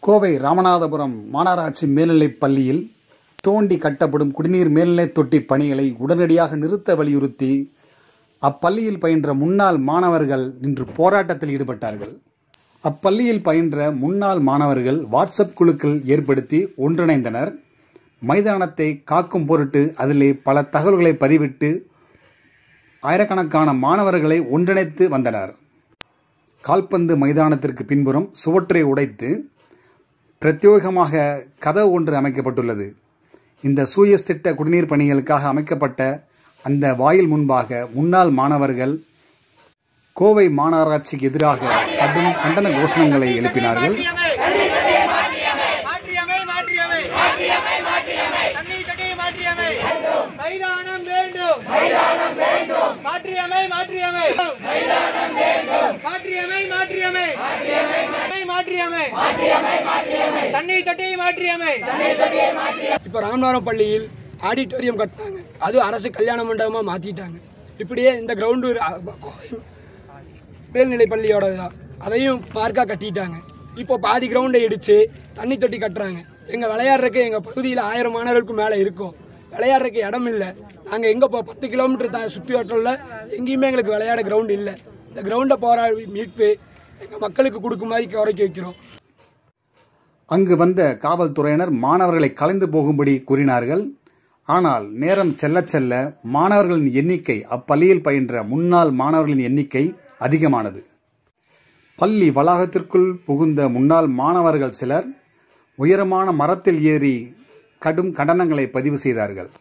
கோவை ராமநாதபுரம் மாநகராட்சி மேல்நிலைப் பள்ளியில் தோண்டி கட்டப்படும் குடிநீர் மேல்நிலைத் தொட்டி பணிகளை உடனடியாக நிறுத்த வலியுறுத்தி அப்பள்ளியில் பயின்ற முன்னாள் மாணவர்கள் இன்று போராட்டத்தில் ஈடுபட்டார்கள் அப்பள்ளியில் பயின்ற முன்னாள் மாணவர்கள் வாட்ஸ்அப் குழுக்கள் ஏற்படுத்தி ஒன்றிணைந்தனர் மைதானத்தை காக்கும் பொருட்டு அதிலே பல தகவல்களை பதிவிட்டு ஆயிரக்கணக்கான மாணவர்களை ஒன்றிணைத்து வந்தனர் கால்பந்து மைதானத்திற்கு பின்புறம் சுவற்றை உடைத்து பிரத்யேகமாக கதவு ஒன்று அமைக்கப்பட்டுள்ளது இந்த சூயஸ் திட்ட குடிநீர் பணிகளுக்காக அமைக்கப்பட்ட அந்த வாயில் முன்பாக முன்னாள் மாணவர்கள் கோவை மாநகராட்சிக்கு எதிராக கடும் கண்டன கோஷணங்களை எழுப்பினார்கள் மாற்றியமை மாற்றியமை தண்ணி தட்டியை மாற்றியமை மைதானம் வேண்டும் மாற்றியமை மாற்றியமை மாற்றியமை மாற்றியமை மாற்றியமை தண்ணி தட்டியை மாற்றியமை இப்போ ராமநாதபுரம் பள்ளியில் ஆடிட்டோரியம் கட்டினாங்க அது அரசு கல்யாண மண்டபமாக மாற்றிட்டாங்க இப்படியே இந்த கிரவுண்டு மேல்நிலை பள்ளியோட தான் அதையும் பார்க்காக கட்டிட்டாங்க இப்போ பாதி கிரவுண்டை இடித்து தண்ணி தொட்டி கட்டுறாங்க எங்கள் விளையாடுறதுக்கு எங்கள் பகுதியில் ஆயிரம் மாணவர்களுக்கு மேலே இருக்கும் விளையாடுறதுக்கு இடம் இல்லை நாங்கள் எங்கே போ பத்து கிலோமீட்டர் த சுற்றி வட்டமில் எங்கேயுமே எங்களுக்கு விளையாட கிரவுண்டு இல்லை இந்த கிரவுண்டை போராடி மீட்பு எங்கள் மக்களுக்கு கொடுக்குமாதிரி குறைக்க வைக்கிறோம் அங்கு வந்த காவல்துறையினர் மாணவர்களை கலைந்து போகும்படி கூறினார்கள் ஆனால் நேரம் செல்ல செல்ல மாணவர்களின் எண்ணிக்கை அப்பள்ளியில் பயின்ற முன்னாள் மாணவர்களின் எண்ணிக்கை அதிகமானது பள்ளி வளாகத்திற்குள் புகுந்த முன்னாள் மாணவர்கள் சிலர் உயரமான மரத்தில் ஏறி கடும் கண்டனங்களை பதிவு செய்தார்கள்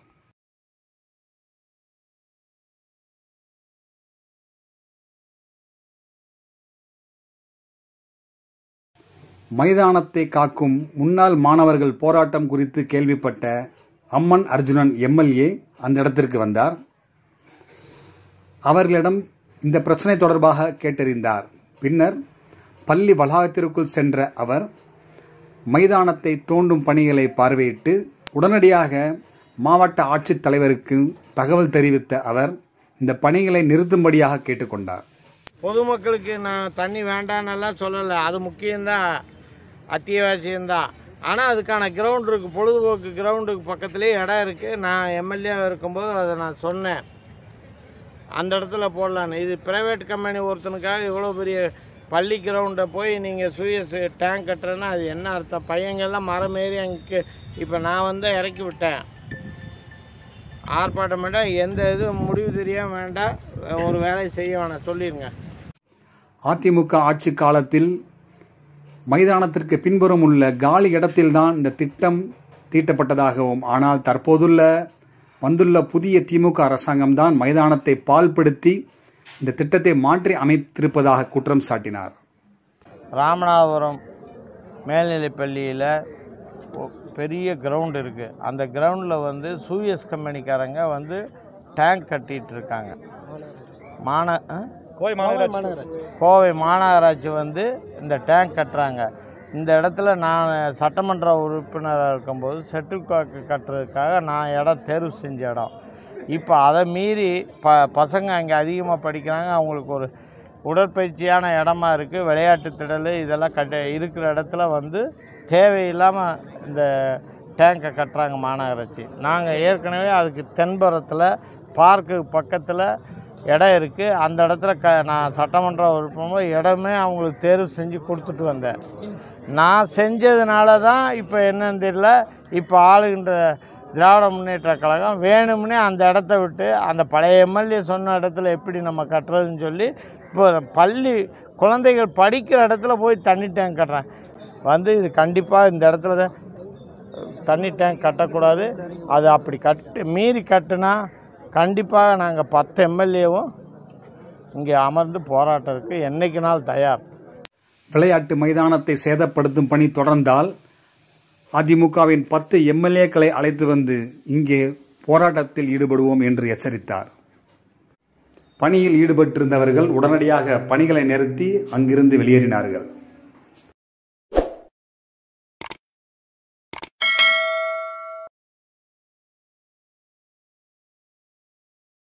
மைதானத்தை காக்கும் முன்னாள் மாணவர்கள் போராட்டம் குறித்து கேள்விப்பட்ட அம்மன் அர்ஜுனன் எம்எல்ஏ அந்த இடத்திற்கு வந்தார் அவர்களிடம் இந்த பிரச்சனை தொடர்பாக கேட்டறிந்தார் பின்னர் பள்ளி வளாகத்திற்குள் சென்ற அவர் மைதானத்தை தோண்டும் பணிகளை பார்வையிட்டு உடனடியாக மாவட்ட ஆட்சித்தலைவருக்கு தகவல் தெரிவித்த அவர் இந்த பணிகளை நிறுத்தும்படியாக கேட்டுக்கொண்டார் பொதுமக்களுக்கு நான் தண்ணி வேண்டான்னெல்லாம் சொல்லலை அது முக்கியம்தான் அத்தியாவசியம்தான் ஆனால் அதுக்கான கிரவுண்ட் இருக்குது பொழுதுபோக்கு கிரவுண்டுக்கு பக்கத்துலேயே இடம் இருக்குது நான் எம்எல்ஏவாக இருக்கும்போது அதை நான் சொன்னேன் அந்த இடத்துல போடலான்னு இது ப்ரைவேட் கம்பெனி ஒருத்தனுக்காக இவ்வளோ பெரிய பள்ளி கிரவுண்டை போய் நீங்கள் சுயஸ் டேங்க் கட்டுறேன்னா அது என்ன அர்த்தம் பையங்கள்லாம் மரம் ஏறி அங்கே இப்போ நான் வந்து இறக்கி விட்டேன் ஆர்ப்பாட்டம் வேண்டாம் எந்த இதுவும் முடிவு தெரியாம வேண்டாம் ஒரு வேலையை செய்ய வேணாம் சொல்லிடுங்க அதிமுக ஆட்சி காலத்தில் மைதானத்திற்கு பின்புறம் உள்ள காலி இடத்தில்தான் இந்த திட்டம் தீட்டப்பட்டதாகவும் ஆனால் தற்போதுள்ள வந்துள்ள புதிய திமுக அரசாங்கம்தான் மைதானத்தை பால்படுத்தி இந்த திட்டத்தை மாற்றி அமைத்திருப்பதாக குற்றம் சாட்டினார் ராமநாதபுரம் மேல்நிலைப் பள்ளியில் ஒ- பெரிய கிரவுண்ட் இருக்குது அந்த கிரவுண்டில் வந்து சூயஸ் கம்பெனிக்காரங்க வந்து டேங்க் கட்டிட்டு இருக்காங்க மான ஆ? கோவை மாநகராட்சி வந்து இந்த டேங்க் கட்டுறாங்க இந்த இடத்துல நான் சட்டமன்ற உறுப்பினராக இருக்கும்போது செட்டுக்காக்கு கட்டுறதுக்காக நான் இடம் தேர்வு செஞ்ச இடம் இப்போ அதை மீறி ப பசங்க அங்கே அதிகமாக படிக்கிறாங்க அவங்களுக்கு ஒரு உடற்பயிற்சியான இடமா இருக்குது விளையாட்டு திடல் இதெல்லாம் கட்ட இருக்கிற இடத்துல வந்து தேவையில்லாமல் இந்த டேங்கை கட்டுறாங்க மாநகராட்சி நாங்கள் ஏற்கனவே அதுக்கு தென்புறத்தில் பார்க்கு பக்கத்தில் இடம் இருக்குது அந்த இடத்துல க நான் சட்டமன்ற உறுப்பினர் இடமே அவங்களுக்கு தேர்வு செஞ்சு கொடுத்துட்டு வந்தேன் நான் செஞ்சதுனால தான் இப்போ என்னன்னு தெரியல இப்போ ஆளுகின்ற திராவிட முன்னேற்ற கழகம் வேணும்னே அந்த இடத்த விட்டு அந்த பழைய எம்எல்ஏ சொன்ன இடத்துல எப்படி நம்ம கட்டுறதுன்னு சொல்லி இப்போ பள்ளி குழந்தைகள் படிக்கிற இடத்துல போய் தண்ணி டேங்க் கட்டுறேன் வந்து இது கண்டிப்பாக இந்த இடத்துல தான் தண்ணி டேங்க் கட்டக்கூடாது அது அப்படி கட்டு மீறி கட்டுனா கண்டிப்பாக நாங்கள் பத்து எம்எல்ஏவும் இங்கே அமர்ந்து போராட்டத்துக்கு என்னைக்கு நாள் தயார் விளையாட்டு மைதானத்தை சேதப்படுத்தும் பணி தொடர்ந்தால் அதிமுகவின் பத்து எம்எல்ஏக்களை அழைத்து வந்து இங்கே போராட்டத்தில் ஈடுபடுவோம் என்று எச்சரித்தார் பணியில் ஈடுபட்டிருந்தவர்கள் உடனடியாக பணிகளை நிறுத்தி அங்கிருந்து வெளியேறினார்கள்